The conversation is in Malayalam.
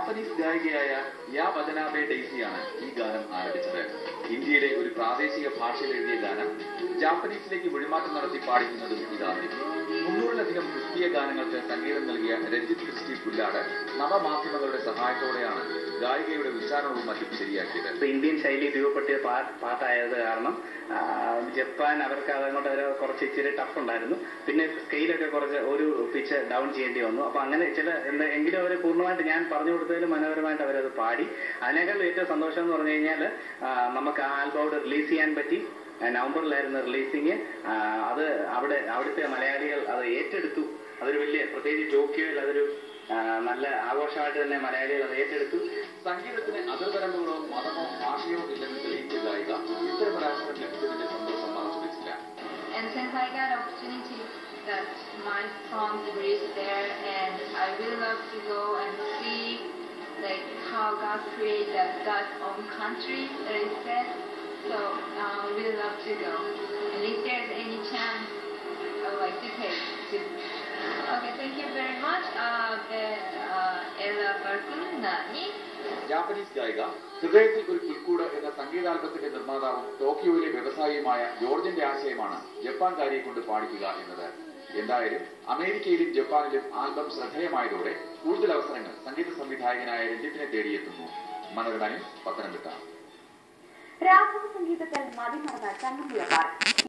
ജാപ്പനീസ് ഗായികയായ യാ വദനാബെ ഡെയ്സിയാണ് ഈ ഗാനം ആലപിച്ചത് ഇന്ത്യയിലെ ഒരു പ്രാദേശിക ഭാഷയിൽ എഴുതിയ ഗാനം ജാപ്പനീസിലേക്ക് മൊഴിമാറ്റം നടത്തി പാടിക്കുന്നതും ഇതാദ്യം മുന്നൂറിലധികം ക്രിസ്തീയ ഗാനങ്ങൾക്ക് സംഗീതം നൽകിയ രഞ്ജിത് ക്രിസ്റ്റി പുല്ലാട് നവമാധ്യമങ്ങളുടെ സഹായത്തോടെയാണ് ഗായികയുടെ ഉച്ചാരണവും മറ്റും ശരിയാക്കിയത് ഇപ്പൊ ഇന്ത്യൻ ശൈലി രൂപപ്പെടുത്തിയ പാ- പാട്ടായത് കാരണം ആ, ജപ്പാൻ അവർക്ക് അതങ്ങോട്ട് ഒരു കുറച്ച് ഇച്ചിരി ടഫ് ഉണ്ടായിരുന്നു പിന്നെ സ്കെയിലൊക്കെ കുറച്ച് ഒരു പിച്ച് ഡൗൺ ചെയ്യേണ്ടി വന്നു അപ്പൊ അങ്ങനെ ചില എന്താ എങ്കിലും അവർ പൂർണ്ണമായിട്ട് ഞാൻ പറഞ്ഞു കൊടുത്തതിൽ മനോഹരമായിട്ട് അവരത് പാടി അതിനേക്കാൾ ഏറ്റവും സന്തോഷം എന്ന് പറഞ്ഞു കഴിഞ്ഞാൽ നമുക്ക് ആ ആൽബം റിലീസ് ചെയ്യാൻ പറ്റി ആ, നവംബറിലായിരുന്നു റിലീസിങ് അത് അവിടെ അവിടുത്തെ മലയാളികൾ അത് ഏറ്റെടുത്തു അതൊരു വലിയ പ്രത്യേകിച്ച് ടോക്കിയോയിൽ അതൊരു ആ, നല്ല ആഘോഷമായിട്ട് തന്നെ മലയാളികൾ അത് ഏറ്റെടുത്തു സംഗീതത്തിന് അതിർവരമ്പുകളോ മതമോ ഭാഷയോ ഇല്ലെന്ന് തെളിയിച്ച ഗായിക ഇത്തരമൊരു അവസരം ലഭിച്ചതിന്റെ സന്തോഷം മറച്ചു വെച്ചില്ല And since I got opportunity that my song reached there, and I really love to go and see like how God created that God's own country that is said. So uh, I really love to go. And if there's any chance, I would like to take to. Okay, thank you very much. Uh, then, uh, Ella Barkun Nani. Japanese ഗായിക ഹൃദയത്തിൽ ഒരു പുൽക്കൂട് എന്ന സംഗീതാൽബത്തിന്റെ നിർമ്മാതാവും ടോക്കിയോയിലെ വ്യവസായിയുമായ ജോർജിന്റെ ആശയമാണ് ജപ്പാൻകാരിയെ കൊണ്ട് പാടിക്കുക എന്നത് എന്തായാലും അമേരിക്കയിലും ജപ്പാനിലും ആൽബം ശ്രദ്ധേയമായതോടെ കൂടുതൽ അവസരങ്ങൾ സംഗീത സംവിധായകനായ രഞ്ജിത്തിനെ തേടിയെത്തുന്നു മനോരമ ന്യൂസ് പത്തനംതിട്ട രാഘവ സംഗീതത്തിൽ മതിമറന്ന ചങ്ങമ്പുഴ പാർട്ടി